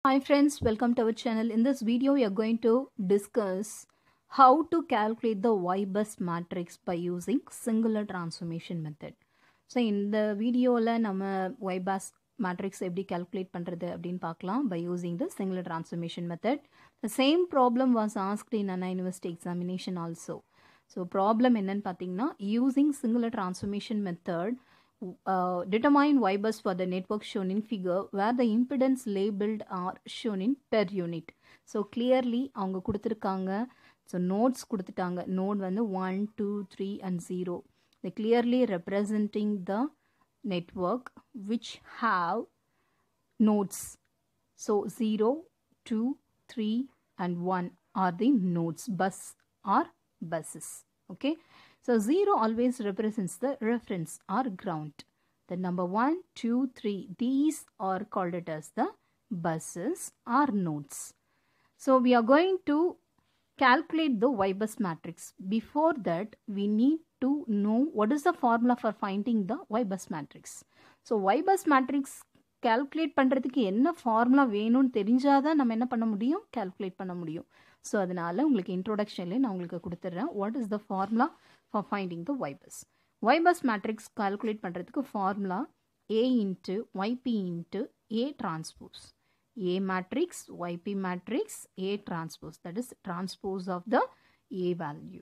Hi friends, welcome to our channel. In this video, we are going to discuss how to calculate the Y-bus matrix by using singular transformation method. So இந்த வீடியோவில் நம்ம ஒய்பாஸ் matrix எப்படி calculate பண்ணுறது அப்படின்னு பார்க்கலாம் by using the singular transformation method. The same problem was asked in an university examination also. So problem என்னன்னு பார்த்தீங்கன்னா using singular transformation method uh, determine y bus for the network shown in figure where the impedance labeled are shown in per unit so clearly அவங்க கொடுத்துருக்காங்க so notes கொடுத்துட்டாங்க note வந்து one two three and zero they clearly representing the network which have nodes so 0 2 3 and 1 are the nodes bus or buses okay so 0 always represents the reference or ground the number 1 2 3 these are called it as the buses or nodes so we are going to calculate the y bus matrix before that we need to know what is the formula for finding the y bus matrix so y bus matrix calculate பண்ணுறதுக்கு என்ன formula வேணும்னு தெரிஞ்சாதான் நம்ம என்ன பண்ண முடியும் calculate பண்ண முடியும் ஸோ அதனால் உங்களுக்கு இன்ட்ரோடக்ஷன்லேயே நான் உங்களுக்கு கொடுத்துட்றேன் what is the formula for finding the y bus y bus matrix calculate பண்ணுறதுக்கு formula a into yp into a transpose A matrix, YP matrix, A transpose. That is transpose of the A value.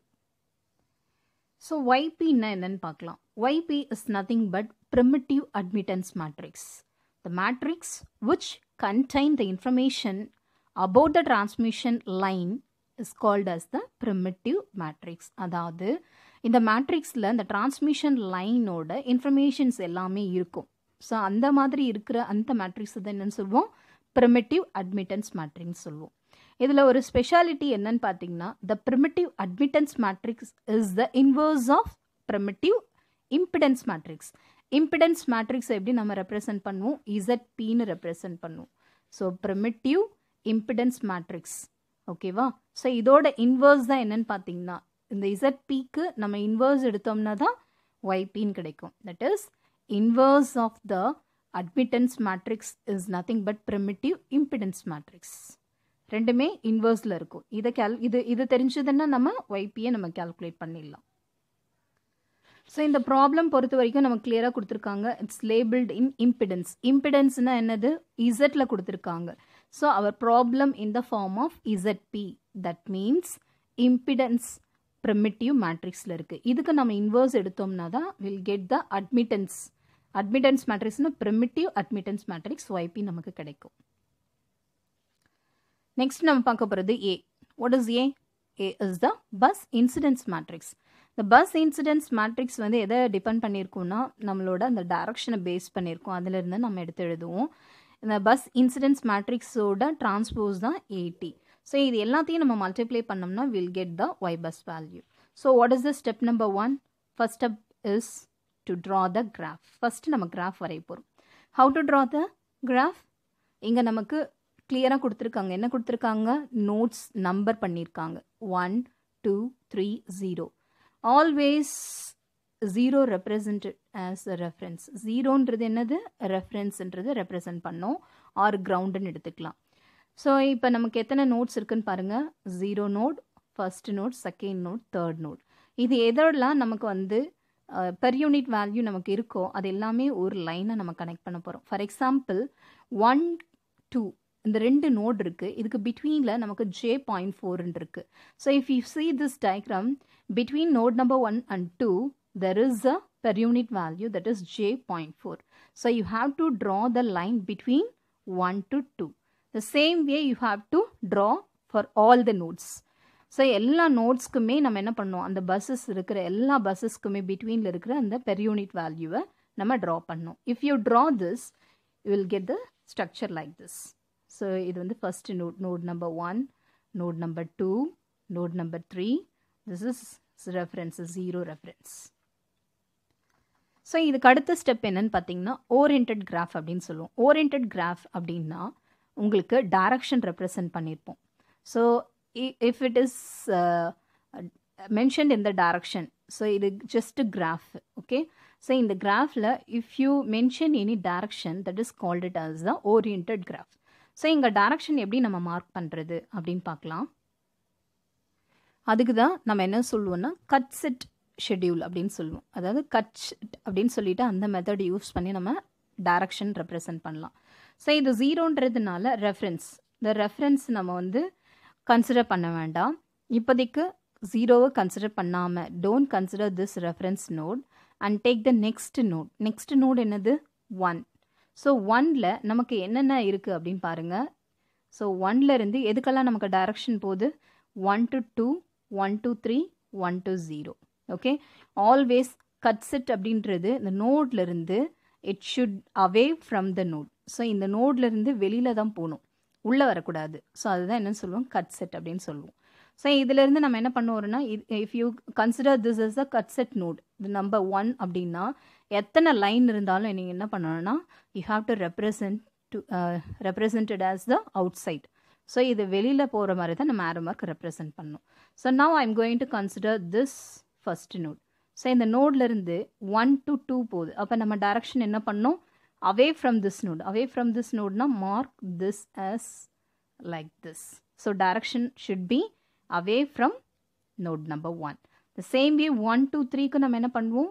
So YP என்னன்னு பார்க்கலாம் YP is nothing but primitive admittance matrix. The matrix which contain the information about the transmission line is called as the primitive matrix. அதாவது இந்த மேட்ரிக்ஸில் இந்த transmission லைனோட informations எல்லாமே இருக்கும் so அந்த மாதிரி இருக்கிற அந்த மேட்ரிக்ஸ் தான் என்னன்னு சொல்லுவோம் ப்ரிமிட்டிவ் அட்மிட்டன்ஸ் மேட்ரிக்ஸ் சொல்லுவோம் இதில் ஒரு ஸ்பெஷாலிட்டி என்னன்னு பார்த்தீங்கன்னா the primitive admittance matrix is the inverse of primitive impedance matrix impedance matrix எப்படி நம்ம ரெப்ரசன்ட் பண்ணுவோம் இசட்பின்னு ரெப்ரசன்ட் பண்ணுவோம் ஸோ ப்ரிமிட்டிவ் இம்பிடன்ஸ் மேட்ரிக்ஸ் ஓகேவா ஸோ இதோட இன்வர்ஸ் தான் என்னன்னு பார்த்தீங்கன்னா இந்த இசட்பிக்கு நம்ம இன்வர்ஸ் எடுத்தோம்னா தான் ஒய்பின்னு கிடைக்கும் that is inverse of the admittance matrix is nothing but primitive impedance matrix ரெண்டுமே இன்வர்ஸில் இருக்கும் இதை கேல் இது இது தெரிஞ்சதுன்னா நம்ம ஒய்பியை நம்ம கேல்குலேட் பண்ணிடலாம் ஸோ இந்த ப்ராப்ளம் பொறுத்த வரைக்கும் நம்ம கிளியராக கொடுத்துருக்காங்க இட்ஸ் லேபிள்ட் இன் இம்பிடன்ஸ் இம்பிடன்ஸ்னால் என்னது இசட்டில் கொடுத்துருக்காங்க so our problem in the form of ZB that means impedance primitive மேட்ரிக்ஸில் இருக்குது இதுக்கு நம்ம இன்வர்ஸ் எடுத்தோம்னா தான் will get the admittance admittance மேட்ரிக்ஸ்னு ப்ரிமிட்டிவ் அட்மிட்டன்ஸ் மேட்ரிக்ஸ் ஒய்பி நமக்கு கிடைக்கும் நெக்ஸ்ட் நம்ம பார்க்க போகிறது A what is A A is the bus incidence matrix இந்த பஸ் இன்சிடென்ஸ் மேட்ரிக்ஸ் வந்து எதை டிபெண்ட் பண்ணியிருக்கோம்னா நம்மளோட அந்த டைரக்ஷனை பேஸ் பண்ணியிருக்கோம் அதிலிருந்து நம்ம எடுத்து எழுதுவோம் இந்த பஸ் இன்சிடென்ஸ் மேட்ரிக்ஸோட டிரான்ஸ்போஸ் தான் ஏடி ஸோ இது எல்லாத்தையும் நம்ம மல்டிப்ளை பண்ணோம்னா will get the Y bus value so what is the step number one first step is to draw the graph first நம்ம கிராஃப் வரைய போகிறோம் how to draw the graph இங்கே நமக்கு கிளியராக கொடுத்துருக்காங்க என்ன கொடுத்துருக்காங்க நோட்ஸ் நம்பர் பண்ணியிருக்காங்க one two three zero always zero represented as a reference ஜீரோன்றது என்னது ரெஃபரன்ஸ்ன்றது ரெப்ரசன்ட் பண்ணோம் ஆர் கிரவுண்டுன்னு எடுத்துக்கலாம் ஸோ இப்போ நமக்கு எத்தனை நோட்ஸ் இருக்குன்னு பாருங்கள் zero node first node second node third node இது எதெல்லாம் நமக்கு வந்து பெர் யூனிட் வேல்யூ நமக்கு இருக்கோ அது எல்லாமே ஒரு லைனை நம்ம கனெக்ட் பண்ண போகிறோம் ஃபார் எக்ஸாம்பிள் ஒன் டூ இந்த ரெண்டு நோட் இருக்குது இதுக்கு பிட்வீனில் நமக்கு ஜே பாயிண்ட் ஃபோர்னு இருக்குது so if you see this diagram between node number one and two there is a per unit value that is J point four so you have to draw the line between one to two the same way you have to draw for all the nodes so எல்லா நோட்ஸ்க்குமே நம்ம என்ன பண்ணோம் அந்த buses இருக்கிற எல்லா பஸ்ஸஸ்க்குமே பிட்வீனில் இருக்கிற அந்த பெர் யூனிட் வேல்யூவை நம்ம ட்ரா பண்ணோம் if you draw this you will get the structure like this so இது வந்து first node node number one node number two node number three this is reference zero reference so இதுக்கு அடுத்த step என்னன்னு பார்த்தீங்கன்னா orient graph அப்படின்னு சொல்லுவோம் orient graph அப்படின்னா உங்களுக்கு டைரக்ஷன் ரெப்ரசன்ட் பண்ணியிருப்போம் so if it is uh, mentioned in the direction so it is just a graph okay so in the graph if you mention any direction that is called it as the oriented graph so இங்கே direction எப்படி நம்ம mark பண்ணுறது அப்படின்னு பார்க்கலாம் அதுக்கு தான் நம்ம என்ன சொல்லுவோம்னா கட் செட் ஷெட்யூல் அப்படின்னு சொல்லுவோம் அதாவது கட் அப்படின்னு சொல்லிட்டு அந்த மெத்தட் யூஸ் பண்ணி நம்ம டைரக்ஷன் ரெப்ரசன்ட் பண்ணலாம் ஸோ இது ஜீரோன்றதுனால ரெஃபரன்ஸ் இந்த ரெஃபரன்ஸ் நம்ம வந்து கன்சிடர் பண்ண வேண்டாம் இப்போதைக்கு ஜீரோவை கன்சிடர் பண்ணாமல் don't consider this reference node and take the next node next node என்னது ஒன் ஸோ ஒனில் நமக்கு என்னென்ன இருக்குது அப்படின்னு பாருங்கள் ஸோ ஒன்லேருந்து எதுக்கெல்லாம் நமக்கு டைரக்ஷன் போகுது one to two one to three one to zero okay always cut set அப்படின்றது இந்த நோட்லேருந்து it should away from the node so இந்த நோட்லேருந்து வெளியில் தான் போகணும் உள்ளே வரக்கூடாது ஸோ அதுதான் என்னன்னு சொல்லுவோம் கட் செட் அப்படின்னு சொல்லுவோம் ஸோ இதிலேருந்து நம்ம என்ன பண்ணுவோம்னா if you consider this is a cut set node இது நம்பர் ஒன் அப்படின்னா எத்தனை லைன் இருந்தாலும் நீங்கள் என்ன பண்ணணும்னா you have to represent to represented as the outside so இது வெளியில் போகிற மாதிரி தான் நம்ம ஆரோ மார்க் ரெப்ரசன்ட் பண்ணணும் so now I am going to consider this first node so இந்த நோட்லேருந்து ஒன் டு டூ போகுது அப்போ நம்ம டைரக்ஷன் என்ன பண்ணோம் away from this node away from this நோட்னா mark this as like this so direction should be away from node number one the same way one two த்ரீக்கு நம்ம என்ன பண்ணுவோம்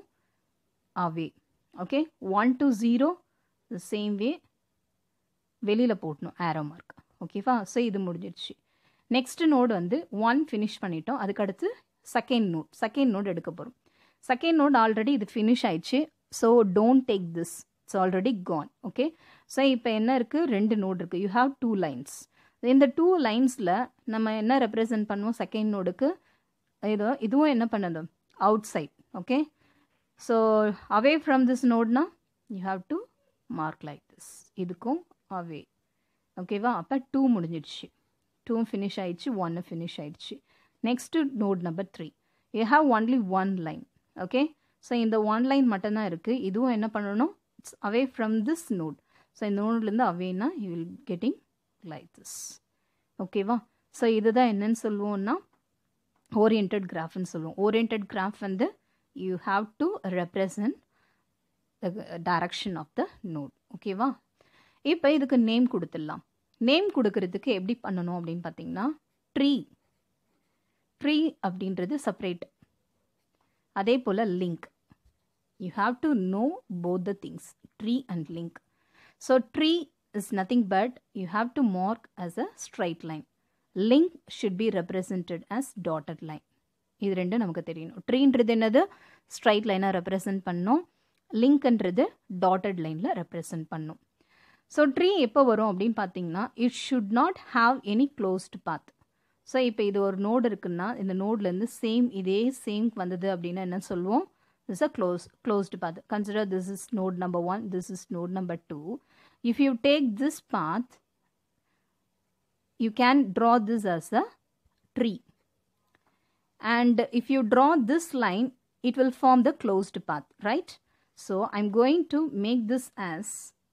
away okay one to zero the same way வெளியில் போட்டணும் arrow mark ஓகேவா so இது முடிஞ்சிடுச்சு நெக்ஸ்ட் நோடு வந்து ஒன் ஃபினிஷ் பண்ணிட்டோம் அதுக்கடுத்து செகண்ட் நோட் செகண்ட் நோட் எடுக்க போகிறோம் செகண்ட் நோட் ஆல்ரெடி இது ஃபினிஷ் ஆயிடுச்சு so don't take this it's already gone okay so இப்போ என்ன இருக்குது ரெண்டு நோட் இருக்குது யூ ஹாவ் டூ லைன்ஸ் இந்த டூ லைன்ஸில் நம்ம என்ன ரெப்ரசன்ட் பண்ணுவோம் செகண்ட் நோடுக்கு இது இதுவும் என்ன பண்ணது outside okay so away from this நோட்னா you have to mark like this இதுக்கும் அவே ஓகேவா அப்போ டூ முடிஞ்சிடுச்சு டூ ஃபினிஷ் ஆயிடுச்சு ஒன்று ஃபினிஷ் ஆயிடுச்சு next node number three you have only one line okay so இந்த ஒன் லைன் மட்டும்தான் இருக்குது இதுவும் என்ன பண்ணணும் it's away from this node so இந்த நோட்லேருந்து அவேனா you will getting like this ஓகேவா ஸோ இதுதான் என்னன்னு சொல்லுவோம்னா ஓரியன்ட் கிராஃப்னு சொல்லுவோம் ஓரியன்ட் கிராஃப் வந்து you have to represent the direction of the node ஓகேவா இப்போ இதுக்கு நேம் கொடுத்துடலாம் நேம் கொடுக்கறதுக்கு எப்படி பண்ணணும் அப்படின்னு பார்த்தீங்கன்னா ட்ரீ ட்ரீ அப்படின்றது செப்பரேட் அதே போல் link you have to know both the things tree and link so tree is nothing but you have to mark as a straight line link should be represented as dotted line இது ரெண்டும் நமக்கு தெரியணும் ட்ரீன்றது என்னது straight லைனாக represent பண்ணோம் லிங்க்ன்றது dotted லைனில் represent பண்ணும் ஸோ ட்ரீ எப்போ வரும் அப்படின்னு பார்த்தீங்கன்னா it should not have any closed path so இப்போ இது ஒரு நோடு இருக்குன்னா இந்த நோட்லேருந்து சேம் இதே சேம் வந்தது அப்படின்னா என்ன சொல்லுவோம் this a close closed path consider this is node number one this is node number two if you take this path you can draw this as a tree and if you draw this line it will form the closed path right so i'm going to make this as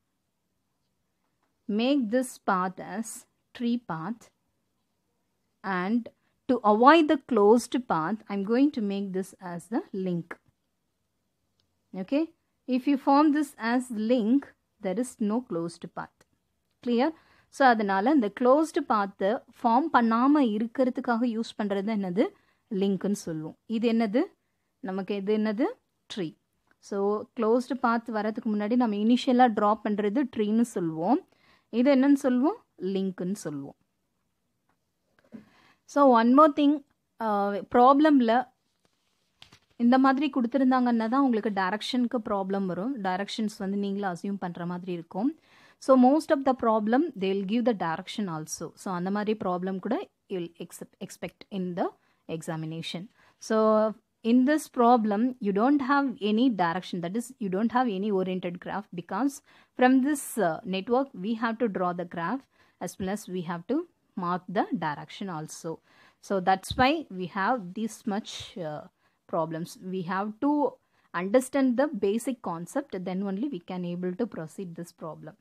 make this path as tree path and to avoid the closed path i'm going to make this as the link okay if you form this as link there is no closed path clear so அதனால் இந்த closed பார்த்து form பண்ணாமல் இருக்கிறதுக்காக use பண்ணுறது என்னது லிங்க்குன்னு சொல்லுவோம் இது என்னது நமக்கு இது என்னது ட்ரீ ஸோ க்ளோஸ்டு பார்த்து வரதுக்கு முன்னாடி நம்ம இனிஷியலாக ட்ரா பண்ணுறது ட்ரீன்னு சொல்லுவோம் இது என்னன்னு சொல்லுவோம் லிங்க்குன்னு சொல்லுவோம் ஸோ ஒன் மோர் திங் ப்ராப்ளமில் இந்த மாதிரி கொடுத்துருந்தாங்கன்னா தான் உங்களுக்கு டைரக்ஷனுக்கு ப்ராப்ளம் வரும் டைரக்ஷன்ஸ் வந்து நீங்களும் அசியூம் பண்ணுற மாதிரி இருக்கும் so most of the problem they will give the direction also so அந்த மாதிரி ப்ராப்ளம் கூட you'll except expect in the examination so in this problem you don't have any direction that is you don't have any oriented graph because from this uh, network we have to draw the graph as well as we have to mark the direction also so that's why we have this much uh, problems we have to understand the basic concept then only we can able to proceed this problem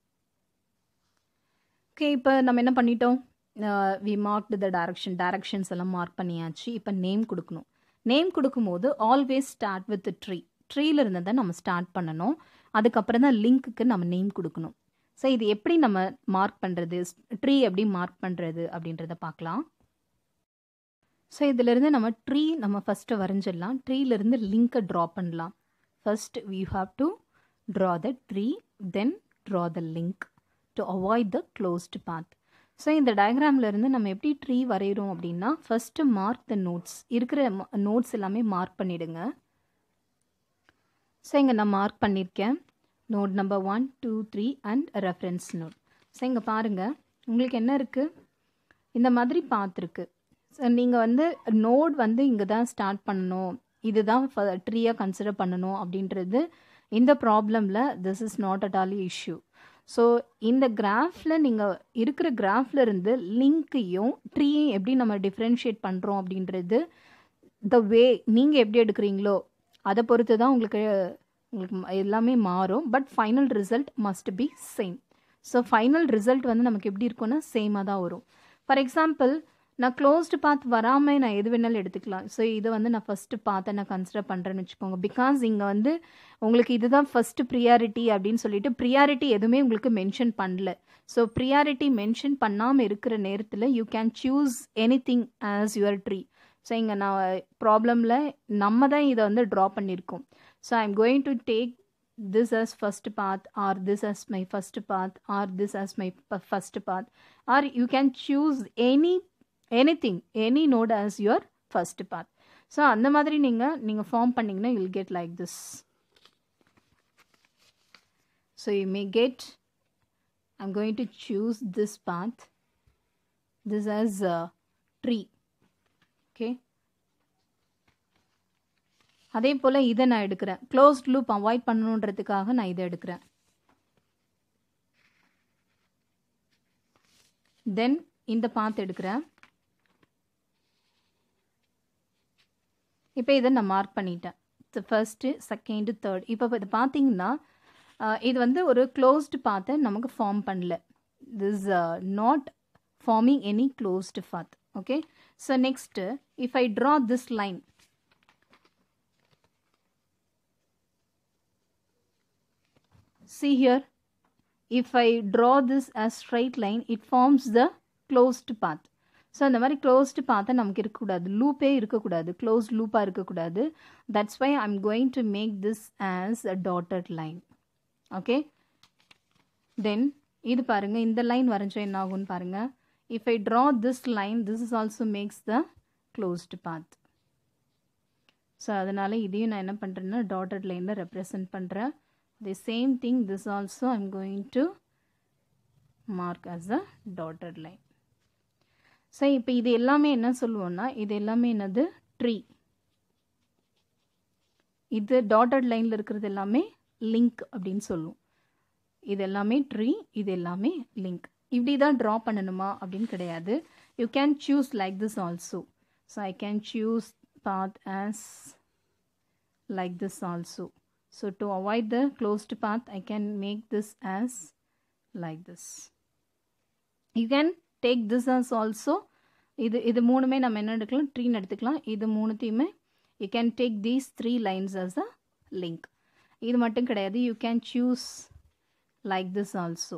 okay இப்போ நம்ம என்ன பண்ணிட்டோம் we mark the direction directions எல்லாம் mark பண்ணியாச்சு இப்போ name கொடுக்கணும் name கொடுக்கும்போது always start with tree ட்ரீல இருந்து தான் நம்ம ஸ்டார்ட் பண்ணணும் அதுக்கப்புறம் தான் லிங்க்குக்கு நம்ம நேம் கொடுக்கணும் ஸோ இது எப்படி நம்ம மார்க் பண்ணுறது ட்ரீ எப்படி மார்க் பண்ணுறது அப்படின்றத பார்க்கலாம் ஸோ இதிலிருந்து நம்ம ட்ரீ நம்ம ஃபஸ்ட்டு வரைஞ்சிடலாம் ட்ரீலேருந்து லிங்க்கை ட்ரா பண்ணலாம் first we have to draw the tree then draw the link to avoid the closed path so இந்த டயக்ராமில் இருந்து நம்ம எப்படி ட்ரீ வரைகிறோம் அப்படின்னா ஃபஸ்ட்டு மார்க் த நோட்ஸ் இருக்கிற நோட்ஸ் எல்லாமே மார்க் பண்ணிவிடுங்க ஸோ இங்கே நான் மார்க் பண்ணியிருக்கேன் node number one two three and reference node so இங்கே பாருங்கள் உங்களுக்கு என்ன இருக்குது இந்த மாதிரி பார்த்துருக்கு ஸோ நீங்கள் வந்து நோட் வந்து இங்கே தான் ஸ்டார்ட் பண்ணணும் இதுதான் ட்ரீயாக கன்சிடர் பண்ணணும் அப்படின்றது இந்த ப்ராப்ளமில் this is not at all issue so இந்த கிராஃபில் நீங்கள் இருக்கிற கிராஃபில் இருந்து லிங்க்கையும் ட்ரீயும் எப்படி நம்ம டிஃப்ரென்ஷியேட் பண்ணுறோம் அப்படின்றது த வே நீங்கள் எப்படி எடுக்கிறீங்களோ அதை பொறுத்து தான் உங்களுக்கு உங்களுக்கு எல்லாமே மாறும் but final result must be same so final result வந்து நமக்கு எப்படி இருக்கும்னா சேமாக தான் வரும் ஃபார் எக்ஸாம்பிள் நான் க்ளோஸ்டு பாத் வராமல் நான் எது வேணாலும் எடுத்துக்கலாம் ஸோ இதை வந்து நான் ஃபஸ்ட்டு பார்த்து நான் கன்சிடர் பண்ணுறேன்னு வச்சுக்கோங்க பிகாஸ் இங்கே வந்து உங்களுக்கு இதுதான் ஃபஸ்ட்டு ப்ரியாரிட்டி அப்படின்னு சொல்லிட்டு ப்ரியாரிட்டி எதுவுமே உங்களுக்கு மென்ஷன் பண்ணல ஸோ ப்ரியாரிட்டி மென்ஷன் பண்ணாமல் இருக்கிற நேரத்தில் you can choose any thing as your tree so இங்கே நான் ப்ராப்ளமில் நம்ம தான் இதை வந்து ட்ரா பண்ணியிருக்கோம் so I am going to take this as first path or this as my first path or this as my first path or you can choose any anything any node as your first path so அந்த மாதிரி நீங்கள் நீங்கள் form பண்ணிங்கன்னா you'll get like this so you may get I'm going to choose this path this as tree okay அதே போல் இதை நான் எடுக்கிறேன் க்ளோஸ்ட் லூப் அவாய்ட் பண்ணணுன்றதுக்காக நான் இதை எடுக்கிறேன் தென் இந்த பாத் எடுக்கிறேன் இப்போ இதை நான் மார்க் பண்ணிட்டேன் ஃபர்ஸ்ட்டு செகண்டு தேர்ட் இப்போ இது பார்த்தீங்கன்னா இது வந்து ஒரு க்ளோஸ்டு பாத்தை நமக்கு ஃபார்ம் பண்ணல this not forming any closed path okay so next if I draw this line see here if I draw this as straight line it forms the closed path so அந்த மாதிரி closed பார்த்தா நமக்கு இருக்கக்கூடாது லூப்பே இருக்கக்கூடாது closed லூப்பாக இருக்கக்கூடாது that's why I'm going to make this as a dotted line okay then இது பாருங்கள் இந்த லைன் வரைஞ்சா என்ன ஆகும்னு பாருங்கள் if I draw this line this is also makes the closed path so அதனால் இதையும் நான் என்ன பண்ணுறேன்னா டாட்டட் லைனில் ரெப்ரசன்ட் பண்ணுறேன் the same thing this also I'm going to mark as a dotted line so இப்போ இது எல்லாமே என்ன சொல்லுவோம்னா இது எல்லாமே என்னது ட்ரீ இது டாட்டட் லைனில் இருக்கிறது எல்லாமே லிங்க் அப்படின்னு சொல்லுவோம் இது எல்லாமே ட்ரீ இது எல்லாமே லிங்க் இப்படி தான் ட்ரா பண்ணணுமா அப்படின்னு கிடையாது you can choose like this also so I can choose path as like this also So to avoid the closed path, I can make this as like this. You can take this as also. இது இது மூணுமே நம்ம என்ன எடுக்கலாம் ட்ரீன்னு எடுத்துக்கலாம் இது மூணுத்தையுமே you can take these three lines as a link இது மட்டும் கிடையாது you can choose like this also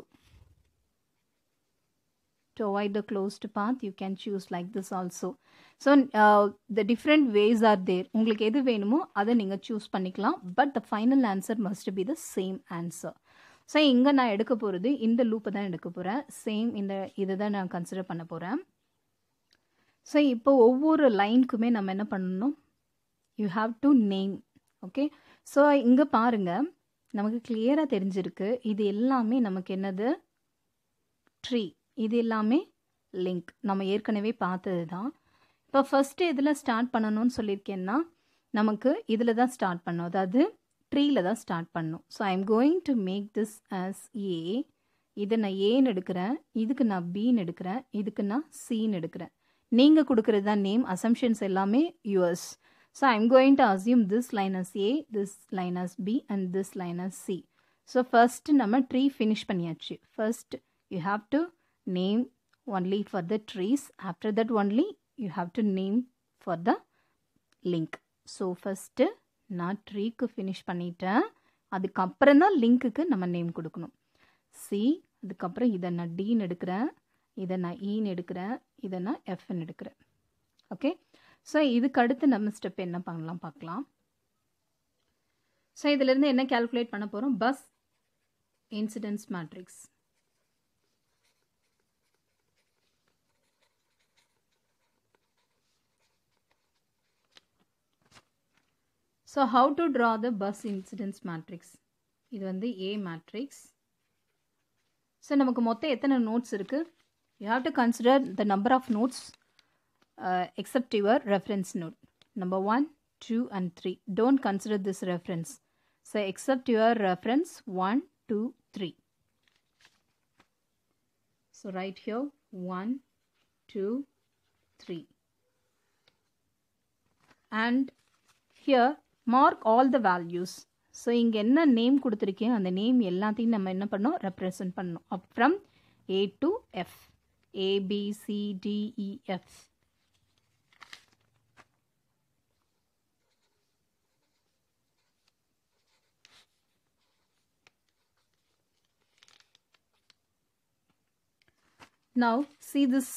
to avoid the closed path you can choose like this also so uh, the different ways are there உங்களுக்கு எது வேணுமோ அதை நீங்கள் choose பண்ணிக்கலாம் but the final answer must be the same answer so இங்கே நான் எடுக்க போகிறது இந்த லூப்பை தான் எடுக்க போகிறேன் சேம் இந்த இதை தான் நான் கன்சிடர் பண்ண போகிறேன் ஸோ இப்போ ஒவ்வொரு லைனுக்குமே நம்ம என்ன பண்ணணும் you have to name okay so இங்கே பாருங்கள் நமக்கு கிளியராக தெரிஞ்சிருக்கு இது எல்லாமே நமக்கு என்னது ட்ரீ இது எல்லாமே லிங்க் நம்ம ஏற்கனவே பார்த்தது தான் இப்போ ஃபஸ்ட்டு இதில் ஸ்டார்ட் பண்ணணும்னு சொல்லியிருக்கேன்னா நமக்கு இதில் தான் ஸ்டார்ட் பண்ணும் அதாவது ட்ரீயில் தான் ஸ்டார்ட் பண்ணும் so I am going to make this as A இதை நான் ஏன்னு எடுக்கிறேன் இதுக்கு நான் பின்னு எடுக்கிறேன் இதுக்கு நான் சின்னு எடுக்கிறேன் நீங்கள் கொடுக்குறது தான் நேம் அசம்ஷன்ஸ் எல்லாமே yours so I am going to assume this line as A this line as B and this line as C so first நம்ம ட்ரீ ஃபினிஷ் பண்ணியாச்சு first you have to name only for the trees after that only you have to name for the link so first நான் ட்ரீக்கு finish பண்ணிட்டேன் அதுக்கப்புறம் தான் லிங்க்குக்கு நம்ம name கொடுக்கணும் C அதுக்கப்புறம் இதை நான் டீன்னு எடுக்கிறேன் இதை நான் ஈன்னு எடுக்கிறேன் இதை நான் எஃப்னு எடுக்கிறேன் ஓகே ஸோ இதுக்கு அடுத்து நம்ம ஸ்டெப் என்ன பண்ணலாம் பார்க்கலாம் ஸோ இதிலேருந்து என்ன கேல்குலேட் பண்ண போகிறோம் bus incidence matrix so how to draw the bus incidence matrix இது வந்து ஏ மேட்ரிக்ஸ் ஸோ நமக்கு மொத்தம் எத்தனை நோட்ஸ் இருக்குது you have to consider the number of nodes except your reference node number 1 2 and 3 don't consider this reference so accept your reference 1 2 3 so right here 1 2 3 and here mark all the values so இங்கே என்ன name கொடுத்துருக்கேன் அந்த name எல்லாத்தையும் நம்ம என்ன பண்ணோம் represent பண்ணோம் up from A to F ABCDEF now see this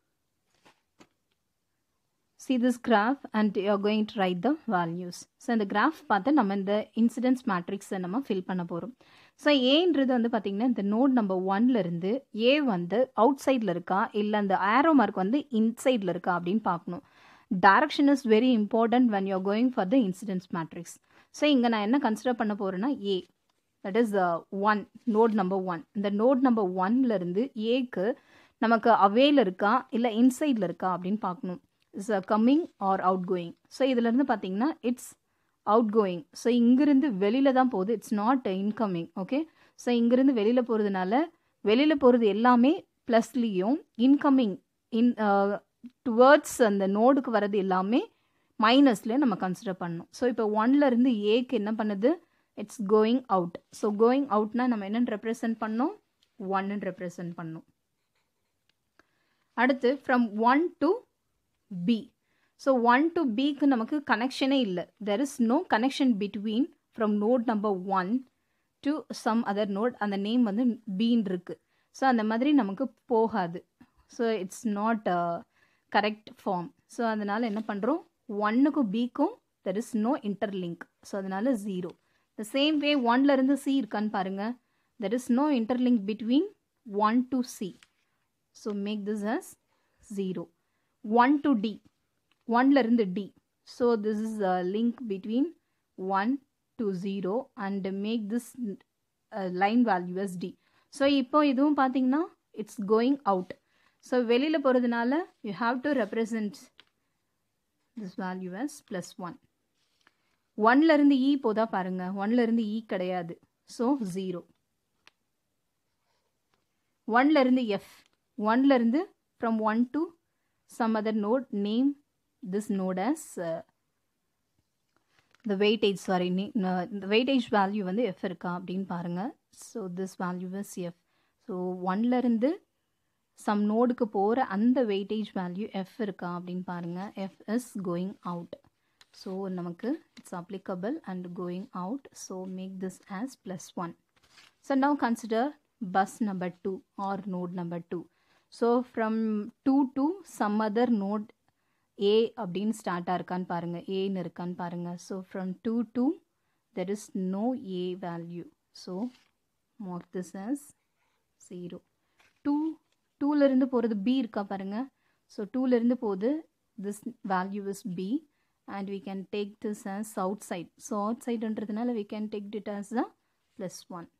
see this graph and you are going to write the values so இந்த graph பார்த்து நம்ம இந்த இன்சிடென்ஸ் மேட்ரிக்ஸை நம்ம ஃபில் பண்ண போகிறோம் ஸோ ஏன்றது வந்து பார்த்திங்கன்னா இந்த நோட் நம்பர் ஒன்லேருந்து ஏ வந்து அவுட் சைடில் இருக்கா இல்லை அந்த ஆரோ மார்க் வந்து இன்சைடில் இருக்கா அப்படின்னு பார்க்கணும் direction is very important when you are going for the incidence matrix so இங்கே நான் என்ன கன்சிடர் பண்ண போகிறேன்னா A that is one node number one இந்த நோட் நம்பர் ஒன்லேருந்து ஏக்கு நமக்கு அவேல இருக்கா இல்லை இன்சைடில் இருக்கா அப்படின்னு பார்க்கணும் is coming or out going so இதுலேருந்து பார்த்தீங்கன்னா இட்ஸ் அவுட் கோயிங் ஸோ இங்கிருந்து வெளியில் தான் போகுது it's not incoming okay so இங்கிருந்து வெளியில் போகிறதுனால வெளியில் போகிறது எல்லாமே ப்ளஸ்லேயும் இன்கமிங் இன் டுவர்ட்ஸ் அந்த நோடுக்கு வர்றது எல்லாமே மைனஸ்லேயும் நம்ம கன்சிடர் பண்ணணும் ஸோ இப்போ ஒன்லேருந்து ஏக்கு என்ன பண்ணுது it's going out so going அவுட்னா நம்ம என்னென்னு ரெப்ரசன்ட் பண்ணோம் ஒன்னு ரெப்ரசன்ட் பண்ணோம் அடுத்து from one to B so one to பிக்கு நமக்கு கனெக்ஷனே இல்லை there is no connection between from node number one to some other node அந்த நேம் வந்து பீன் இருக்கு ஸோ அந்த மாதிரி நமக்கு போகாது so it's not correct form so அதனால் என்ன பண்ணுறோம் ஒன்னுக்கும் பிக்கும் there is no interlink so அதனால் ஜீரோ த சேம் வே ஒன்லேருந்து சி இருக்கான்னு பாருங்கள் there is no interlink between one to C so make this as 0 1 to d 1 இருந்து d so this is a link between 1 to 0 and make this uh, line value as d so இப்போ இதுவும் பார்த்தீங்கன்னா it's going out so வெளியில் போகிறதுனால you have to represent this value as plus one ஒன்லேருந்து E போதா பாருங்கள் ஒன்லேருந்து E கிடையாது ஸோ ஜீரோ ஒன்லேருந்து எஃப் ஒன்லேருந்து from one to some other node name this node as the weightage sorry இந்த வெயிட்டேஜ் வேல்யூ வந்து எஃப் இருக்கா அப்படின்னு பாருங்கள் so this value is F so ஒன்லேருந்து சம் நோடுக்கு போகிற அந்த வெயிட்டேஜ் வேல்யூ எஃப் இருக்கா அப்படின்னு பாருங்கள் F is going out so நமக்கு it's applicable and going out so make this as plus one so now consider bus number 2 or node number 2 so from 2 to some other node a அப்படின்னு ஸ்டார்ட்டாக இருக்கான்னு பாருங்கள் ஏன்னு இருக்கான்னு பாருங்கள் so from two to there is no A value so mark this as zero two டூலேருந்து போகிறது B இருக்கா பாருங்கள் ஸோ டூலேருந்து போகுது this value is B and we can take this as outside so அவுட் சைடுன்றதுனால we can take it as the plus one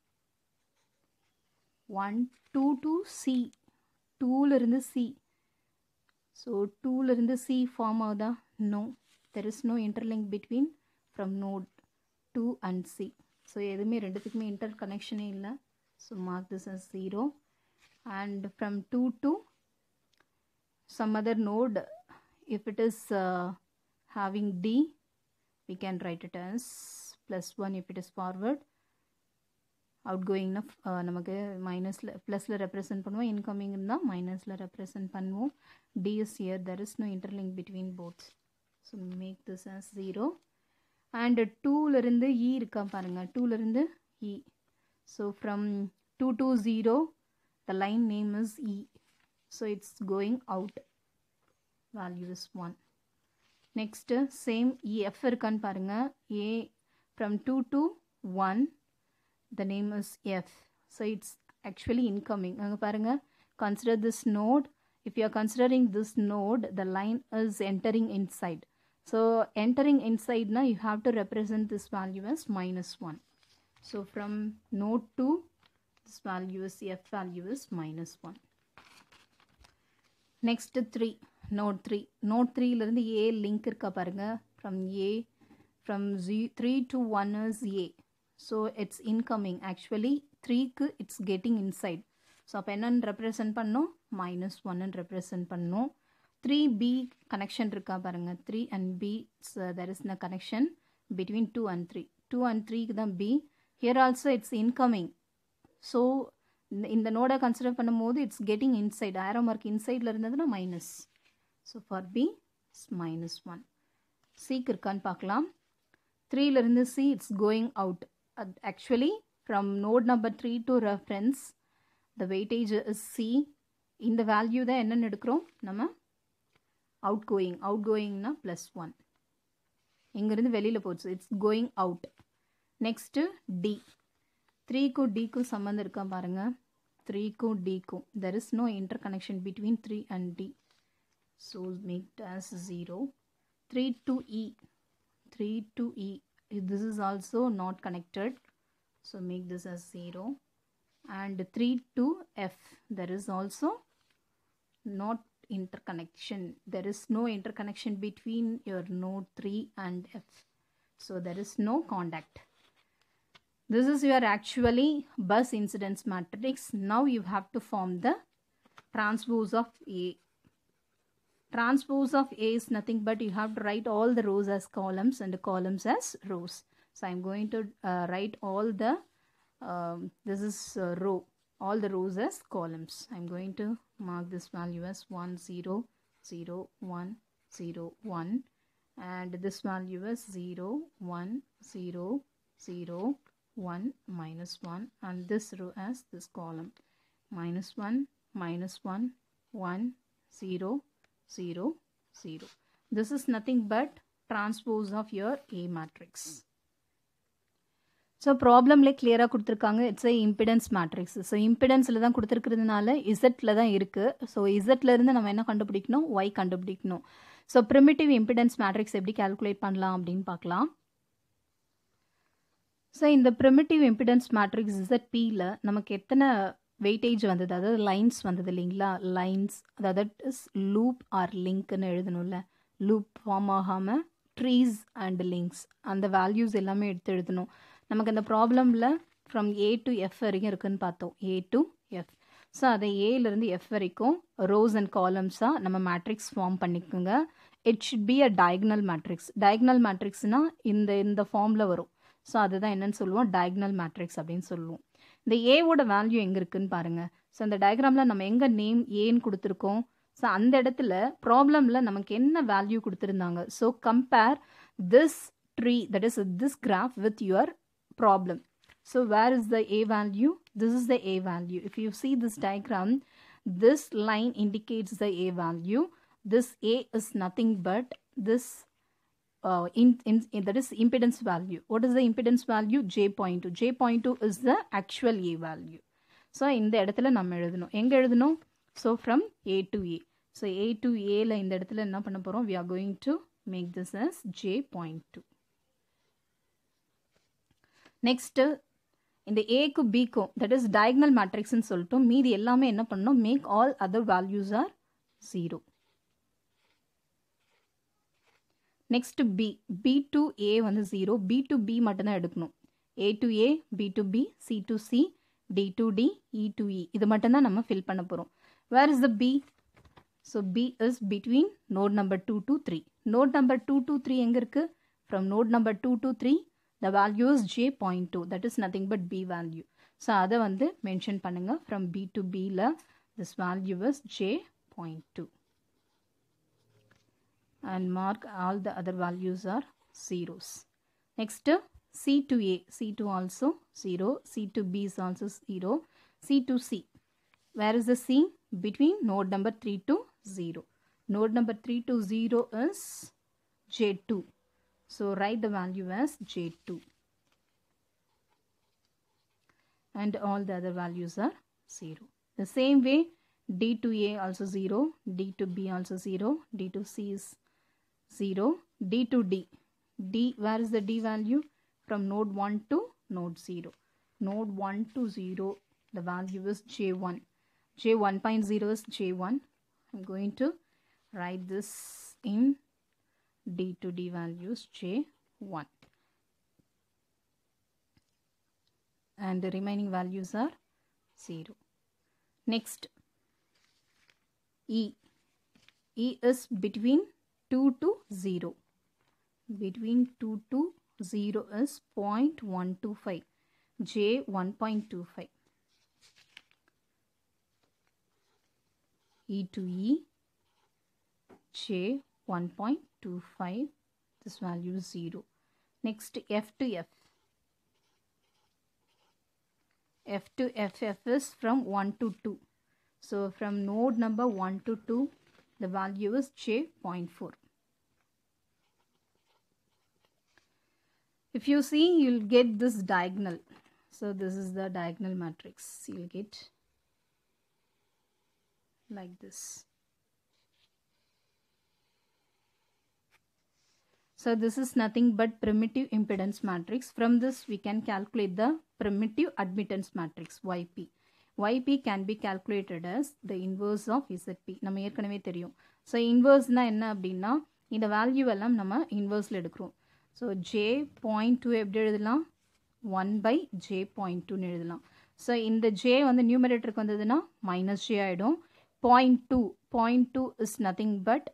one two to C டூலேருந்து C so டூலேருந்து சி ஃபார்ம் ஆகுதா no there is no interlink between from node two and C so எதுவுமே ரெண்டுத்துக்குமே இன்டர் கனெக்ஷனே இல்லை so mark this as zero and from two to some other node if it is having D we can write it as plus 1 if it is forward அவுட்கோயிங்னா நமக்கு மைனஸில் ப்ளஸில் represent பண்ணுவோம் இன்கமிங் இருந்தால் மைனஸில் ரெப்ரசன்ட் பண்ணுவோம் டிஎஸ் இயர் there is no interlink between both so make this as zero and டூலேருந்து இ இருக்கா பாருங்கள் டூலேருந்து E so from 2 to 0 the line name is e so it's going out value is 1 next same e f இருக்கான்னு பாருங்க a from 2 to 1 the name is f so it's actually incoming அங்க பாருங்க consider this node if you are considering this node the line is entering inside so entering inside now you have to represent this value as minus 1 so from node 2 this value is f value is minus 1 next 3 node 3 node 3 ல இருந்து a link இருக்கா பாருங்க from a from z 3 to 1 is a so it's incoming actually 3 க்கு it's getting inside so அப்போ என்னன்னு represent பண்ணோம் minus ஒன்னு represent பண்ணோம் த்ரீ பி கனெக்ஷன் இருக்கா பாருங்கள் three and B there is no connection between two and three two and த்ரீக்கு தான் B here also it's incoming so இந்த நோடை கன்சிடர் பண்ணும்போது it's getting inside arrow mark இன்சைடில் இருந்ததுன்னா minus so for B it's minus one சிக்கு இருக்கான்னு பார்க்கலாம் த்ரீலேருந்து C it's going out actually from node number three to reference the weightage is C இந்த வேல்யூ தான் என்னன்னு எடுக்கிறோம் நம்ம அவுட் கோயிங் அவுட் கோயிங்னா ப்ளஸ் ஒன் இங்கேருந்து வெளியில் போச்சு it's going out next D த்ரீக்கும் டிக்கும் சம்மந்தம் இருக்கா பாருங்கள் த்ரீக்கும் டிக்கும் there is no interconnection between three and D so make as zero three to E three to E this is also not connected so make this as ஜீரோ and 3 to F. There is also not interconnection. There is no interconnection between your node 3 and F. So there is no contact. This is your actually bus incidence matrix. Now you have to form the transpose of A. Transpose of A is nothing but you have to write all the rows as columns and the columns as rows. So I'm going to uh, write all the um, this is uh, row all the rows as columns i'm going to mark this value as 1 0 0 1 0 1 and this value is 0 1 0 0 1 minus 1 and this row as this column minus 1 minus 1 1 0 0 0 this is nothing but transpose of your a matrix so ப்ராப்ளம்லே கிளியராக கொடுத்துருக்காங்க it's a impedance matrix so இம்பிடன்ஸில் தான் கொடுத்துருக்கிறதுனால இசட்டில் தான் இருக்குது so இசட்லேருந்து நம்ம என்ன கண்டுபிடிக்கணும் ஒய் கண்டுபிடிக்கணும் ஸோ ப்ரிமிட்டிவ் இம்பிடன்ஸ் மேட்ரிக்ஸ் எப்படி கால்குலேட் பண்ணலாம் அப்படின்னு பார்க்கலாம் ஸோ இந்த ப்ரிமிட்டிவ் இம்பிடன்ஸ் மேட்ரிக்ஸ் இசட் பியில் நமக்கு எத்தனை வெயிட்டேஜ் வந்தது அதாவது லைன்ஸ் வந்தது இல்லைங்களா லைன்ஸ் அதாவது இஸ் லூப் ஆர் லிங்க்னு எழுதணும்ல லூப் ஃபார்ம் ஆகாமல் ட்ரீஸ் அண்ட் லிங்க்ஸ் அந்த வேல்யூஸ் எல்லாமே எடுத்து எழுதணும் நமக்கு அந்த ப்ராப்ளமில் ஃப்ரம் ஏ டு எஃப் வரைக்கும் இருக்குன்னு பார்த்தோம் ஏ டு எஃப் ஸோ அதை ஏலேருந்து எஃப் வரைக்கும் ரோஸ் அண்ட் காலம்ஸாக நம்ம மேட்ரிக்ஸ் ஃபார்ம் பண்ணிக்கோங்க it should be a diagonal matrix டயக்னல் மேட்ரிக்ஸ்னால் இந்த இந்த ஃபார்மில் வரும் ஸோ அதுதான் என்னன்னு சொல்லுவோம் டயக்னல் மேட்ரிக்ஸ் அப்படின்னு சொல்லுவோம் இந்த ஏவோட வேல்யூ எங்கே இருக்குன்னு பாருங்கள் ஸோ அந்த டயக்ராமில் நம்ம எங்கே நேம் ஏன்னு கொடுத்துருக்கோம் ஸோ அந்த இடத்துல ப்ராப்ளமில் நமக்கு என்ன வேல்யூ கொடுத்துருந்தாங்க so compare this tree that is this graph with your problem. So where is the A value? This is the A value. If you see this diagram, this line indicates the A value. This A is nothing but this uh, in, in, in, that is impedance value. What is the impedance value? J point 2. J point 2 is the actual A value. So இந்த இடத்துல நம்ம எழுதணும் எங்கே எழுதணும் so from A to A so A to ஏல இந்த இடத்துல என்ன பண்ண போகிறோம் we are going to make this as J point two next இந்த ஏக்கும் பிக்கும் தட் இஸ் டயக்னல் மேட்ரிக்ஸ்னு சொல்லிட்டு மீதி எல்லாமே என்ன பண்ணணும் make all other values are zero next B B to A வந்து ஜீரோ பி டு பி மட்டும்தான் எடுக்கணும் A to A B to B C to C D to D E to E இது மட்டும்தான் நம்ம ஃபில் பண்ண போகிறோம் where is the B so B is between node number two to three node number two to three எங்கே இருக்குது from node number two to three the value is j.2 that is nothing but b value so அதை வந்து mention பண்ணுங்க from b to b ல this value is j.2 and mark all the other values are zeros next c to a c to also 0 c to b is also 0 C to C. Where is the C? Between node number 3 to 0. Node number 3 to 0 is J2. So write the value as J2. And all the other values are 0. The same way D to A also 0, D to B also 0, D to C is 0, D to D. D, where is the D value? From node 1 to node 0. Node 1 to 0, the value is J1. J1.0 is J1. I'm going to write this in D to D values J1. And the remaining values are 0. Next, E. E is between 2 to 0. Between 2 to 0 is 0.125. J 1.25. E to E. J 1.25. This value is 0. Next, F to F. F to FF is from 1 to 2. So from node number 1 to 2, the value is J.4. If you see, you'll get this diagonal. So this is the diagonal matrix. You'll get like this. So this is nothing but primitive impedance matrix. From this we can calculate the primitive admittance matrix YP. YP can be calculated as the inverse of ZP. நம்ம ஏற்கனவே தெரியும் so இன்வர்ஸ்னா என்ன அப்படின்னா இந்த value எல்லாம் நம்ம இன்வர்ஸில் எடுக்கிறோம் so J point two எப்படி எழுதலாம் ஒன் பை ஜே பாயிண்ட் டூன்னு எழுதலாம் ஸோ இந்த ஜே வந்து நியூமரேட்டருக்கு வந்ததுன்னா மைனஸ் ஜே ஆகிடும் point two point two is nothing but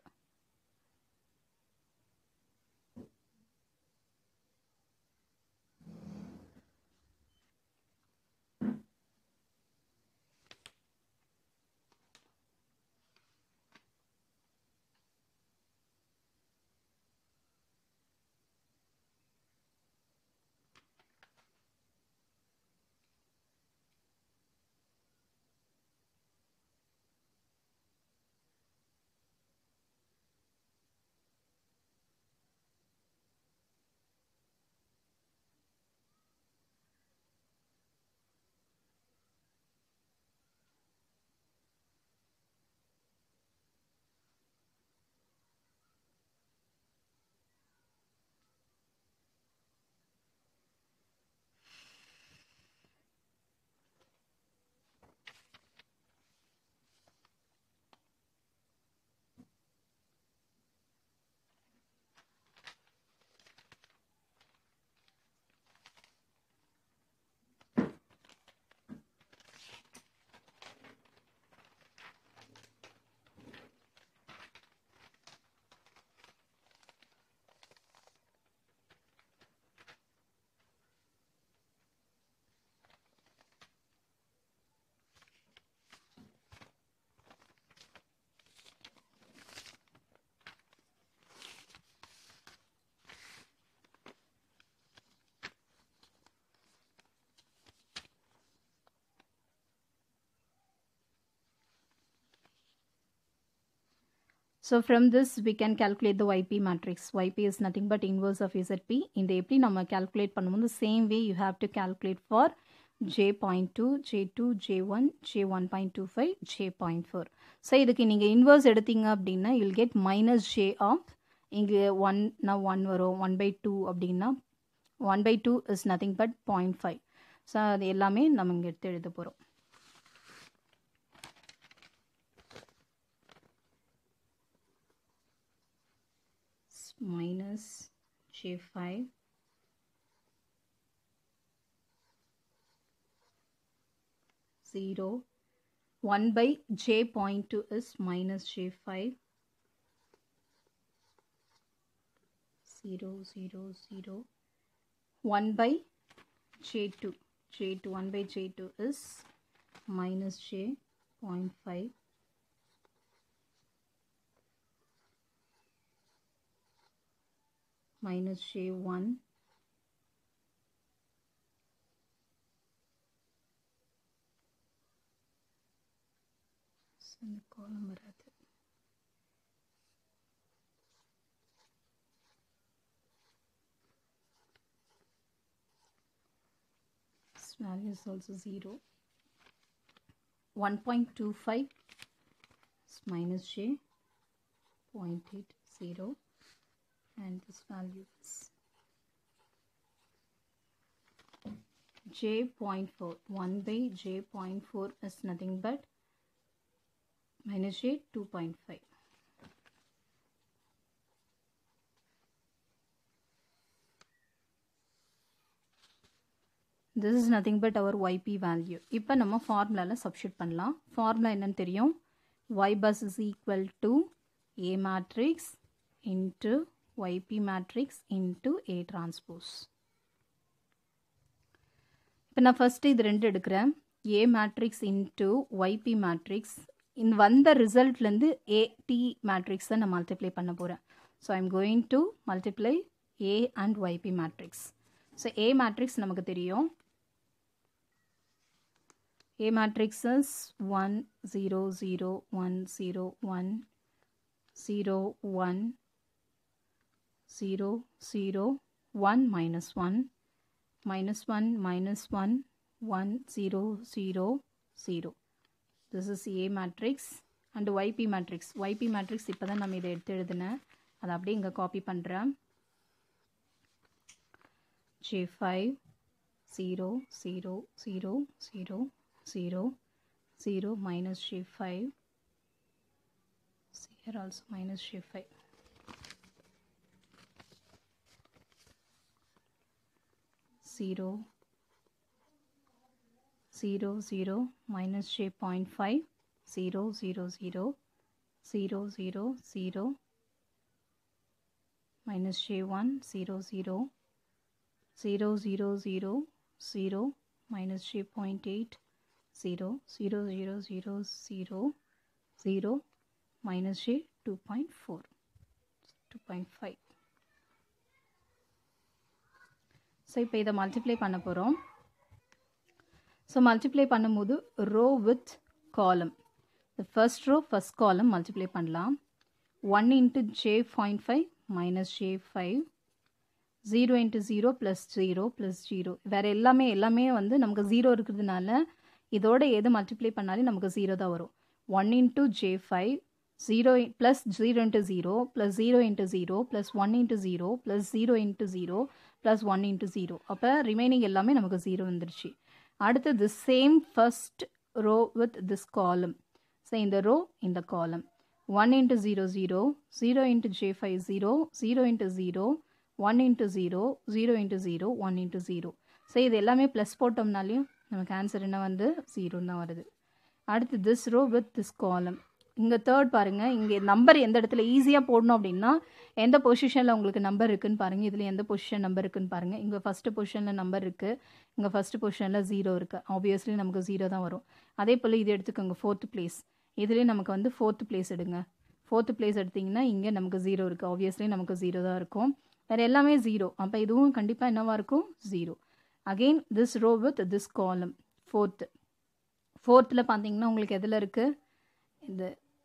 So from this we can calculate the YP matrix. YP is nothing but inverse of ZP. இந்த எப்படி நம்ம calculate பண்ணும்போது same way you have to calculate for J.2, J2, J1, J1.25, J.4. So இதுக்கு நீங்கள் inverse எடுத்தீங்க அப்படின்னா you'll get minus J of இங்கே ஒன்னா ஒன் வரும் ஒன் பை டூ அப்படின்னா one by two is nothing but point five so அது எல்லாமே நம்ம இங்கே எடுத்து எழுத போகிறோம் minus j5 0 1 by j point 2 is minus j5 0 0 0 1 by j2 j2 1 by j2 is minus j 0.5 minus j1 0 இந்த காலம் வராது This value is also 0 1.25 is minus j 0.80 and this value is j 0.4 1 by j 0.4 is nothing but minus j 2.5 this is nothing but our yp value இப்போ நம்ம ஃபார்முலாவில் substitute பண்ணலாம் formula என்னன்னு தெரியும் y bus is equal to a matrix into yp matrix into a transpose இப்போ நான் first இது ரெண்டு எடுக்கிறேன் A matrix into YB matrix இந்த வந்த ரிசல்ட்லேருந்து ஏடி மேட்ரிக்ஸை நான் மல்டிப்ளை பண்ண போகிறேன் so I'm going to multiply A and YB matrix so A matrix நமக்கு தெரியும் A matrix is one zero zero one zero one zero one zero zero one minus one minus 1 minus 1 1 0 0 0 this is A matrix and YP matrix YP matrix இப்போ தான் நம்ம இதை எடுத்து எழுதினேன் அதை அப்படியே இங்கே காப்பி பண்ணுறேன் J5 0 0 0 0 0 0 minus J5 here also minus J5 0 0 0 minus j 0.5 0 0 0 0 0 0 minus j 1 0 0 0 0 0 0 minus j 0.8 0 0 0 0 0 0 minus j 2.4 2.5 so இப்போ இதை மல்டிப்ளை பண்ண போகிறோம் ஸோ மல்டிப்ளை பண்ணும்போது row with column the first row first column multiply பண்ணலாம் one into J point five minus J five zero into zero plus zero plus zero வேறு எல்லாமே எல்லாமே வந்து நமக்கு ஜீரோ இருக்கிறதுனால இதோட எது மல்டிப்ளை பண்ணாலும் நமக்கு ஜீரோ தான் வரும் one into J five zero plus zero into zero plus zero into zero plus one into zero plus zero into zero plus one into zero அப்போ ரிமைனிங் எல்லாமே நமக்கு ஜீரோ வந்துருச்சு அடுத்து the same first row with this column so இந்த row இந்த column one into zero zero zero into J five zero zero into zero one into zero zero into zero one into zero so இது எல்லாமே plus போட்டோம்னாலையும் நமக்கு answer என்ன வந்து ஜீரோன்னு தான் வருது அடுத்து திஸ் ரோ வித் திஸ் காலம் இங்கே தேர்ட் பாருங்கள் இங்கே நம்பர் எந்த இடத்துல ஈஸியாக போடணும் அப்படின்னா எந்த பொசிஷனில் உங்களுக்கு நம்பர் இருக்குன்னு பாருங்கள் இதில் எந்த பொசிஷன் நம்பர் இருக்குன்னு பாருங்கள் இங்கே ஃபஸ்ட்டு பொசிஷனில் நம்பர் இருக்குது இங்கே ஃபஸ்ட்டு பொசிஷனில் ஜீரோ இருக்குது ஆப்வியஸ்லி நமக்கு ஜீரோ தான் வரும் அதே போல் இது எடுத்துக்கோங்க ஃபோர்த்து பிளேஸ் இதுலேயும் நமக்கு வந்து ஃபோர்த்து பிளேஸ் எடுங்க ஃபோர்த்து பிளேஸ் எடுத்திங்கன்னா இங்கே நமக்கு ஜீரோ இருக்குது ஆப்வியஸ்லி நமக்கு ஜீரோ தான் இருக்கும் வேறு எல்லாமே ஜீரோ அப்போ இதுவும் கண்டிப்பாக என்னவாக இருக்கும் zero again this row with this column fourth ஃபோர்த்தில் பார்த்தீங்கன்னா உங்களுக்கு எதில் இருக்குது இந்த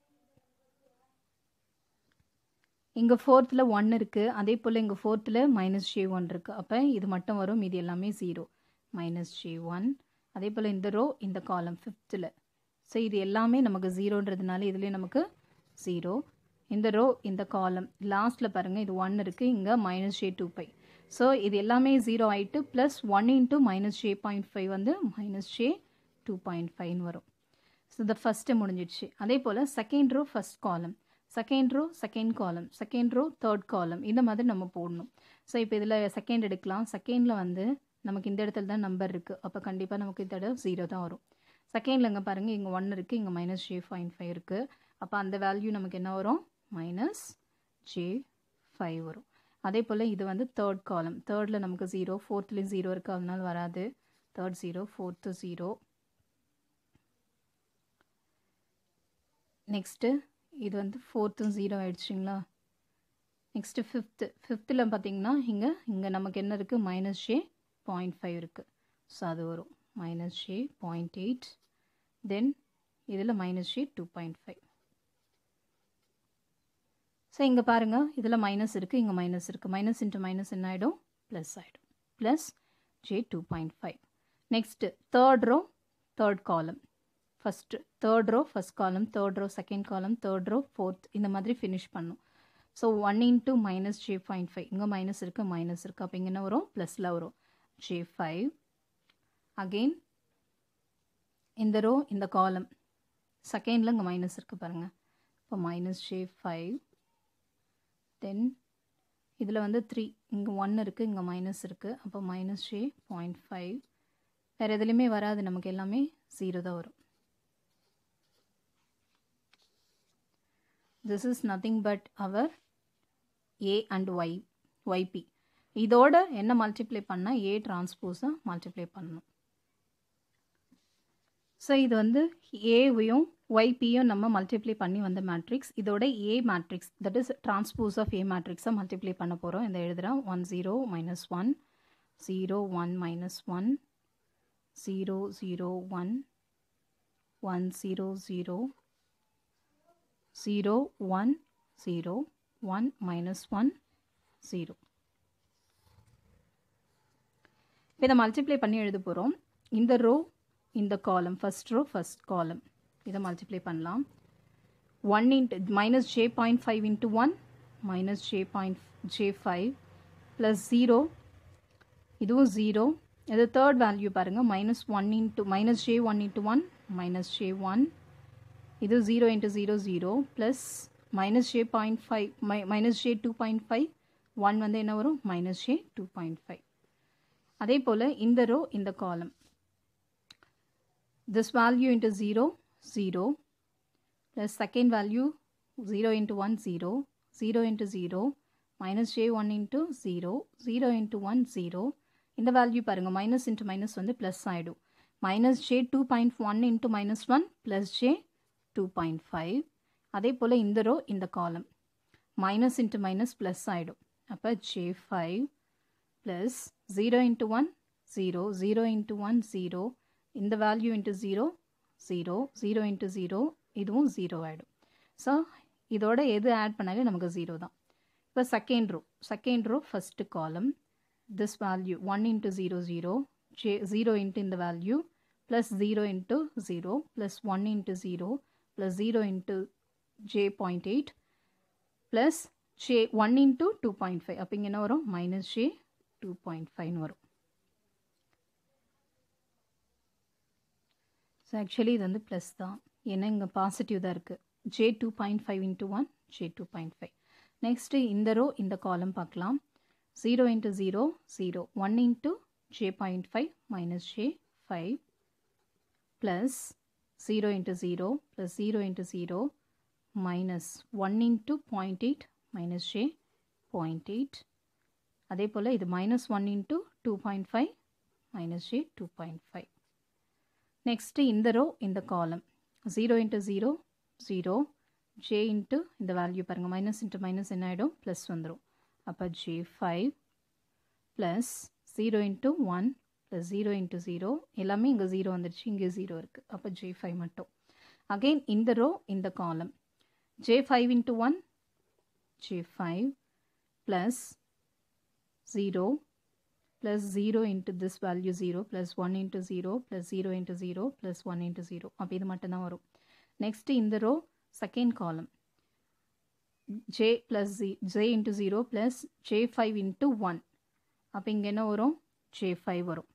இங்கே ஃபோர்த்தில் ஒன் இருக்குது அதே போல் இங்கே ஃபோர்த்தில் மைனஸ் ஜே ஒன் இருக்குது அப்போ இது மட்டும் வரும் இது எல்லாமே ஜீரோ மைனஸ் ஜே ஒன் அதே போல் இந்த ரோ இந்த காலம் ஃபிஃப்த்தில் ஸோ இது எல்லாமே நமக்கு ஜீரோன்றதுனால இதுலேயும் நமக்கு ஜீரோ இந்த ரோ இந்த காலம் லாஸ்ட்டில் பாருங்கள் இது ஒன் இருக்குது இங்கே minus J two by so இது எல்லாமே ஜீரோ ஆகிட்டு plus one into minus J point five வந்து மைனஸ் ஜே டூ பாயிண்ட் ஃபைவ்னு வரும் ஸோ இந்த ஃபஸ்ட்டு முடிஞ்சிடுச்சு அதே போல் second row first column second row second column second row third column இந்த மாதிரி நம்ம போடணும் ஸோ இப்போ இதில் செகண்ட் எடுக்கலாம் செகண்டில் வந்து நமக்கு இந்த இடத்துல தான் நம்பர் இருக்குது அப்போ கண்டிப்பாக நமக்கு இந்த இடம் ஜீரோ தான் வரும் செகண்டில் இங்கே பாருங்கள் இங்கே ஒன் இருக்குது இங்கே மைனஸ் ஜே பாயிண்ட் ஃபைவ் இருக்குது அப்போ அந்த வேல்யூ நமக்கு என்ன வரும் மைனஸ் ஜே ஃபைவ் வரும் அதே போல் இது வந்து தேர்ட் காலம் தேர்டில் நமக்கு ஜீரோ ஃபோர்த்லேயும் ஜீரோ இருக்குது அதனால வராது third zero fourth zero next இது வந்து ஃபோர்த்தும் ஜீரோ ஆயிடுச்சுங்களா நெக்ஸ்ட்டு ஃபிஃப்த்து ஃபிஃப்த்தில் பார்த்தீங்கன்னா இங்கே இங்கே நமக்கு என்ன இருக்குது மைனஸ் ஜே பாயிண்ட் ஃபைவ் இருக்குது ஸோ அது வரும் minus J point eight then இதில் minus J two point five so இங்கே பாருங்கள் இதில் மைனஸ் இருக்குது இங்கே மைனஸ் இருக்குது மைனஸ் இன்ட்டு மைனஸ் என்ன ஆகிடும் ப்ளஸ் ஆகிடும் plus J two point five next third row third column first third row first column third row second column third row fourth இந்த மாதிரி ஃபினிஷ் பண்ணும் so one into minus J point five இங்கே minus இருக்குது minus இருக்குது அப்போ இங்கே என்ன வரும் ப்ளஸில் வரும் ஜே ஃபைவ் அகெயின் இந்த ரோ இந்த காலம் செகண்டில் இங்கே மைனஸ் இருக்குது பாருங்கள் இப்போ மைனஸ் ஜே ஃபைவ் தென் இதில் வந்து த்ரீ இங்கே ஒன் இருக்குது இங்கே மைனஸ் இருக்குது அப்போ மைனஸ் ஜே பாயிண்ட் ஃபைவ் வேறு எதுலேயுமே வராது நமக்கு எல்லாமே ஜீரோ தான் வரும் this is nothing but our A and Y YB இதோட என்ன மல்டிப்ளை பண்ணால் ஏ டிரான்ஸ்போஸை மல்டிப்ளை பண்ணணும் ஸோ இது வந்து ஏவையும் ஒய்பியும் நம்ம மல்டிப்ளை பண்ணி வந்த மேட்ரிக்ஸ் இதோட A matrix that is transpose of A மேட்ரிக்ஸை மல்டிப்ளை பண்ண போகிறோம் இந்த எழுதுகிறோம் one zero minus one zero one minus one zero zero one one zero zero zero one zero one minus one zero இப்போ இதை மல்டிப்ளை பண்ணி எழுத போகிறோம் இந்த ரோ இந்த காலம் ஃபஸ்ட் ரோ ஃபஸ்ட் காலம் இதை மல்டிப்ளை பண்ணலாம் one into minus J point five into one minus J point j five plus zero இதுவும் ஜீரோ இது தேர்ட் வேல்யூ பாருங்கள் minus one into minus j one into one minus j one இது zero into zero zero plus minus J point five my minus J two point five one வந்து என்ன வரும் minus J two point five அதே போல் இந்த row இந்த காலம் this value into 0 0 plus second value 0 into 1 0 0 into 0 minus j1 into 0 0 into 1 0 இந்த value பாருங்க மைனஸ் இன்ட்டு மைனஸ் வந்து ப்ளஸ் ஆகிடும் minus J two point one into minus one plus J two point five அதே போல் இந்த row இந்த காலம் minus into minus plus ஆகிடும் அப்போ j five plus zero into one zero zero into one zero இந்த value into zero zero zero into zero இதுவும் zero ஆகிடும் ஸோ இதோட எது ஆட் பண்ணாலே நமக்கு ஜீரோ தான் இப்போ second row second row first column this value one into zero zero j zero into இந்த value plus zero into zero plus one into zero plus zero into J point eight plus j one into two point five அப்போ இங்கே என்ன வரும் minus J two point ஃபைவ்னு வரும் so actually இது வந்து plus தான் ஏன்னா இங்கே பாசிட்டிவ் தான் இருக்குது j two point five into one j two point five next இந்த ரோ இந்த காலம் பார்க்கலாம் zero into zero zero one into J point five minus J five plus zero into zero plus zero into zero minus one into point eight minus J point eight அதே போல் இது minus one into two point five minus J two point five next இந்த row இந்த column zero into zero zero j into இந்த value பாருங்கள் minus into minus என்ன ஆகிடும் plus வந்துடும் அப்போ j five plus zero into one plus zero into zero எல்லாமே இங்கே ஜீரோ வந்துடுச்சு இங்கே ஜீரோ இருக்குது அப்போ ஜே ஃபைவ் மட்டும் அகெயின் இந்த ரோ இந்த column j five into one j five plus zero plus 0 into this value 0 plus 1 into 0 plus 0 into 0 plus 1 into 0 அப்போ இது மட்டும் தான் வரும் நெக்ஸ்ட் இந்த row second column j plus z j into 0 plus j5 into 1 அப்போ இங்கே என்ன வரும் j5 வரும்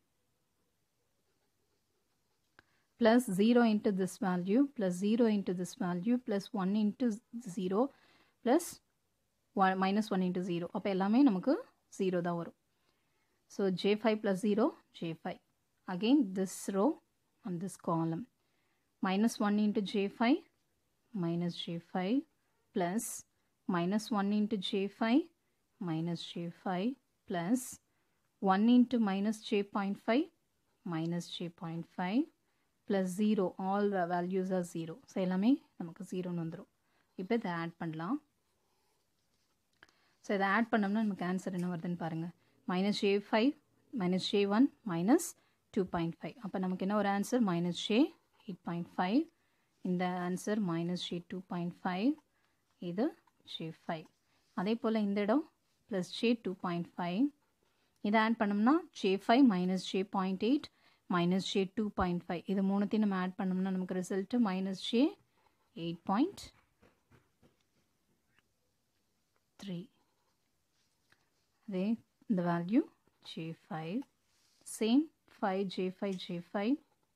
plus 0 into this value plus 0 into this value plus 1 into 0 plus 1 minus 1 into 0 அப்போ எல்லாமே நமக்கு 0 தான் வரும் So J5 plus 0, J5. Again this row and this column. Minus 1 into J5, minus J5 plus minus 1 into J5, minus J5 plus 1 into minus J.5, minus J.5 plus 0. All the values are 0. So எல்லாமே நமக்கு 0 வந்துரும் இப்போ இதை add பண்ணலாம் so இதை add பண்ணோம்னா நமக்கு answer என்ன வருதுன்னு பாருங்கள் minus j5 minus j1 minus 2.5 அப்போ நமக்கு என்ன ஒரு ஆன்சர் minus j 8.5 இந்த answer minus J two point five இது ஜே ஃபைவ் அதே போல் இந்த இடம் plus J two point five இதை ஆட் பண்ணோம்னா j five minus J point eight minus J two point five இது மூணுத்தையும் நம்ம ஆட் பண்ணோம்னா நமக்கு result minus j eight point three அதே இந்த value j five same five j five j five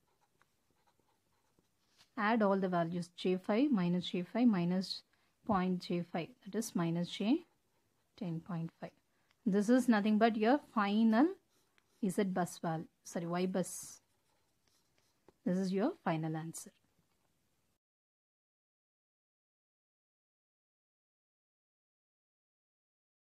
add all the values j5 minus j5 minus 0.j5 that is minus j 10.5 this is nothing but your final z bus value sorry y bus this is your final answer